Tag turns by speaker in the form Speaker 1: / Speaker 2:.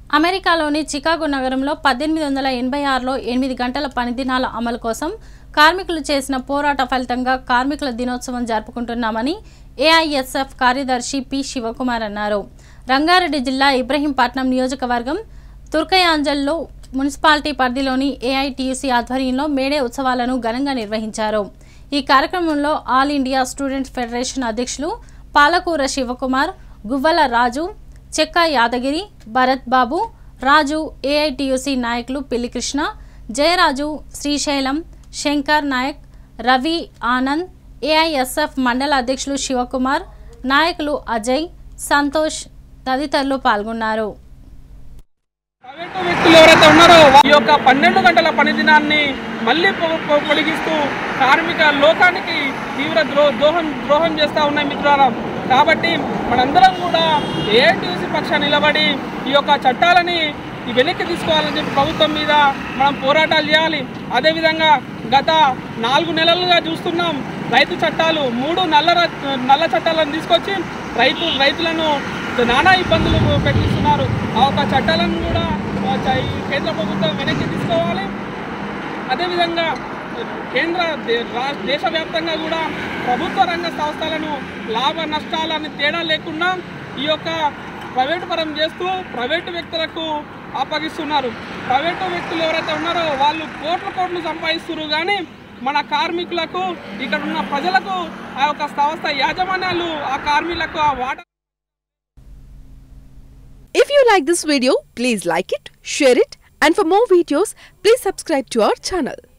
Speaker 1: అమెరికాలోని చికాగో నగరంలో పద్దెనిమిది వందల ఎనభై ఆరులో ఎనిమిది గంటల పని దినాల అమలు కోసం కార్మికులు చేసిన పోరాట ఫలితంగా కార్మికుల దినోత్సవం జరుపుకుంటున్నామని ఏఐఎస్ఎఫ్ కార్యదర్శి పి శివకుమార్ అన్నారు రంగారెడ్డి జిల్లా ఇబ్రహీంపట్నం నియోజకవర్గం తుర్కయాంజల్లో మున్సిపాలిటీ పరిధిలోని ఏఐటియుసి ఆధ్వర్యంలో మేడే ఉత్సవాలను ఘనంగా నిర్వహించారు ఈ కార్యక్రమంలో ఆల్ ఇండియా స్టూడెంట్స్ ఫెడరేషన్ అధ్యక్షులు పాలకూర శివకుమార్ గువ్వల రాజు చెక్క యాదగిరి భరత్ బాబు రాజు ఏఐటియుసి నాయకులు పిల్లికృష్ణ జయరాజు శ్రీశైలం శంకర్ నాయక్ రవి ఆనంద్ ఏఐఎస్ఎఫ్ మండల అధ్యక్షులు శివకుమార్ నాయకులు అజయ్ సంతోష్ తదితరులు పాల్గొన్నారు
Speaker 2: ప్రైవేటు వ్యక్తులు ఎవరైతే ఉన్నారో ఈ యొక్క పన్నెండు గంటల పని దినాన్ని మళ్ళీ పొ- పొ- పొడిగిస్తూ కార్మిక లోకానికి తీవ్ర ద్రో ద్రోహం ద్రోహం చేస్తూ ఉన్నాయి మిత్రులారా కాబట్టి మనందరం కూడా ఏఐటీసీ పక్షాన్ని నిలబడి ఈ యొక్క చట్టాలని ఈ వెనక్కి తీసుకోవాలని చెప్పి ప్రభుత్వం మీద మనం పోరాటాలు చేయాలి అదేవిధంగా గత నాలుగు నెలలుగా చూస్తున్నాం రైతు చట్టాలు మూడు నల్ల ర- నల్ల చట్టాలను తీసుకొచ్చి రైతు రైతులను నానా ఇబ్బందులు పెట్టిస్తున్నారు ఆ ఒక చట్టాలను కూడా ఆ, చ- ఈ కేంద్ర ప్రభుత్వం వెనక్కి తీసుకోవాలి అదేవిధంగా కేంద్ర దే- రా- దేశవ్యాప్తంగా కూడా ప్రభుత్వ రంగ సంస్థలను లాభ నష్టాలని తేడా లేకుండా ఈ యొక్క ప్రైవేటు పరం చేస్తూ ప్రైవేటు వ్యక్తులకు అప్పగిస్తున్నారు ప్రైవేటు వ్యక్తులు ఎవరైతే ఉన్నారో వాళ్ళు కోట్ల కోట్లు సంపాదిస్తున్నారు కానీ మన కార్మికులకు ఇక్కడ ఉన్న ప్రజలకు ఆ యొక్క సంస్థ యాజమాన్యాలు ఆ కార్మికులకు ఆ వాటా
Speaker 3: If you like this video, please like it, share it, and for more videos, please subscribe to our channel.